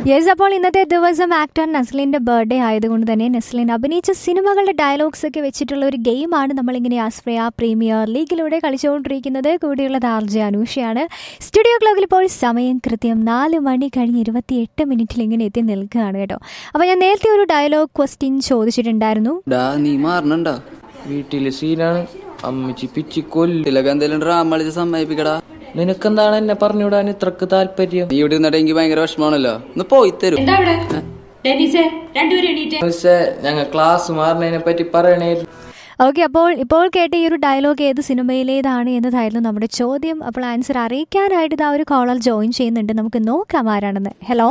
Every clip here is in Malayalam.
യെസ് അപ്പോൾ ഇന്നത്തെ ദിവസം ആക്ടർ നസ്ലിന്റെ ബർത്ത്ഡേ ആയതുകൊണ്ട് തന്നെ നസ്ലിൻ അഭിനയിച്ച സിനിമകളുടെ ഡയലോഗ്സ് ഒക്കെ വെച്ചിട്ടുള്ള ഒരു ഗെയിമാണ് നമ്മളിങ്ങനെ ആസ്പ്രയ പ്രീമിയർ ലീഗിലൂടെ കളിച്ചുകൊണ്ടിരിക്കുന്നത് കൂടിയുള്ളത് ആർ ജെ അനൂഷയാണ് സ്റ്റുഡിയോ ക്ലോക്കിൽ ഇപ്പോൾ സമയം കൃത്യം നാല് മണി കഴിഞ്ഞ് ഇരുപത്തിയെട്ട് മിനിറ്റിൽ ഇങ്ങനെ എത്തി നിൽക്കുകയാണ് കേട്ടോ അപ്പോൾ ഞാൻ നേരത്തെ ഒരു ഡയലോഗ് ക്വസ്റ്റ്യൻ ചോദിച്ചിട്ടുണ്ടായിരുന്നു ഡാ നീ മാറണണ്ടാ വീട്ടില് സീനാണ് അമ്മച്ചി പിച്ചിക്കൊല്ലു ഇതിലൊക്കെ എന്തെങ്കിലും ഡ്രാമ കളിച്ച് സമ്മതിപ്പിക്കടാ നിനക്കെന്താണ് എന്നെ പറഞ്ഞുവിടാൻ ഇത്രക്ക് താല്പര്യം നീ ഇവിടെ നിന്നിട്ട് എനിക്ക് ഭയങ്കര വിഷമമാണല്ലോ ഒന്ന് പോയി തരും എന്താ അവിടെ ഡെന്നിസേ രണ്ടുപേരും എണീറ്റ് മിസ്സേ ഞങ്ങൾ ക്ലാസ് മാറുന്നതിനെ പറ്റി പറയണേ ഓക്കെ അപ്പോൾ ഇപ്പോൾ കേട്ട ഈ ഒരു ഡയലോഗ് ഏത് സിനിമയിലേതാണ് എന്നതായിരുന്നു നമ്മുടെ ചോദ്യം അപ്പോൾ ആൻസർ അറിയിക്കാനായിട്ട് ഇതാ ഒരു കോളർ ജോയിൻ ചെയ്യുന്നുണ്ട് നമുക്ക് നോക്കാം ആരാണെന്ന് ഹലോ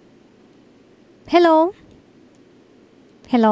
ഹലോ ഹലോ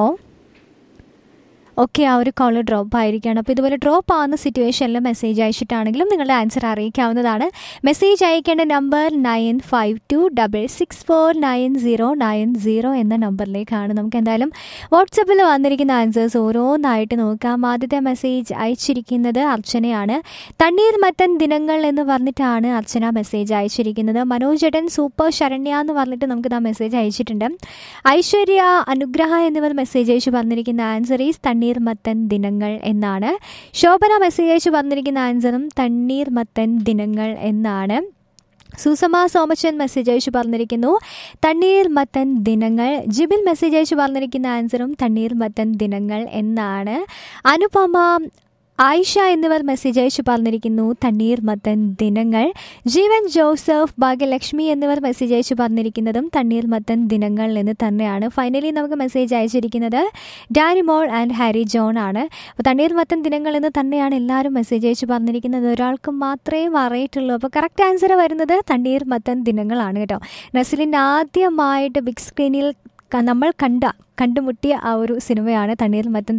ഓക്കെ ആ ഒരു കോളർ ഡ്രോപ്പ് ആയിരിക്കുകയാണ് അപ്പോൾ ഇതുപോലെ ഡ്രോപ്പ് ആവുന്ന സിറ്റുവേഷനിൽ മെസ്സേജ് അയച്ചിട്ടാണെങ്കിലും നിങ്ങളുടെ ആൻസർ അറിയിക്കാവുന്നതാണ് മെസ്സേജ് അയക്കേണ്ട number nine five two double six four nine zero nine zero എന്ന നമ്പറിലേക്കാണ് നമുക്ക് എന്തായാലും വാട്സപ്പിൽ വന്നിരിക്കുന്ന ആൻസേഴ്സ് ഓരോന്നായിട്ട് നോക്കാം ആദ്യത്തെ മെസ്സേജ് അയച്ചിരിക്കുന്നത് അർച്ചനയാണ് തണ്ണീർ മത്തൻ ദിനങ്ങൾ എന്ന് പറഞ്ഞിട്ടാണ് അർച്ചന മെസ്സേജ് അയച്ചിരിക്കുന്നത് മനോജ് ചേട്ടൻ സൂപ്പർ ശരണ്യ എന്ന് പറഞ്ഞിട്ട് നമുക്ക് ആ മെസ്സേജ് അയച്ചിട്ടുണ്ട് ഐശ്വര്യ അനുഗ്രഹ എന്നിവർ മെസ്സേജ് അയച്ചു പറഞ്ഞിരിക്കുന്ന ആൻസർ ഈസ് തണ്ണീർ മത്തൻ ദിനങ്ങൾ എന്നാണ് ശോഭന മെസ്സേജ് അയച്ചു പറഞ്ഞിരിക്കുന്ന ആൻസറും തണ്ണീർ മത്തൻ ദിനങ്ങൾ എന്നാണ് സുസമ സോമച്ചൻ മെസ്സേജ് അയച്ചു പറഞ്ഞിരിക്കുന്നു തണ്ണീർ മത്തൻ ദിനങ്ങൾ ജിബിൻ മെസ്സേജ് അയച്ചു പറഞ്ഞിരിക്കുന്ന ആൻസറും തണ്ണീർ മത്തൻ ദിനങ്ങൾ എന്നാണ് അനുപമ ആയിഷ എന്നിവർ മെസ്സേജ് അയച്ചു പറഞ്ഞിരിക്കുന്നു തണ്ണീർ മത്തൻ ദിനങ്ങൾ ജീവൻ ജോസഫ് ഭാഗ്യലക്ഷ്മി എന്നിവർ മെസ്സേജ് അയച്ചു പറഞ്ഞിരിക്കുന്നതും തണ്ണീർ മത്തൻ ദിനങ്ങൾ എന്ന് തന്നെയാണ് ഫൈനലി നമുക്ക് മെസ്സേജ് അയച്ചിരിക്കുന്നത് ഡാനിമോൾ ആൻഡ് ഹാരി ജോൺ ആണ് അപ്പോൾ തണ്ണീർ മത്തൻ ദിനങ്ങൾ എന്ന് തന്നെയാണ് എല്ലാവരും മെസ്സേജ് അയച്ചു പറഞ്ഞിരിക്കുന്നത് ഒരാൾക്ക് മാത്രമേ അറിയിട്ടുള്ളൂ അപ്പോൾ കറക്റ്റ് ആൻസർ വരുന്നത് തണ്ണീർ മത്തൻ ദിനങ്ങളാണ് കേട്ടോ നസ്ലിൻ ആദ്യമായിട്ട് ബിഗ് സ്ക്രീനിൽ ക- നമ്മൾ കണ്ട കണ്ടുമുട്ടിയ ആ ഒരു സിനിമയാണ് തണ്ണീർ മത്തൻ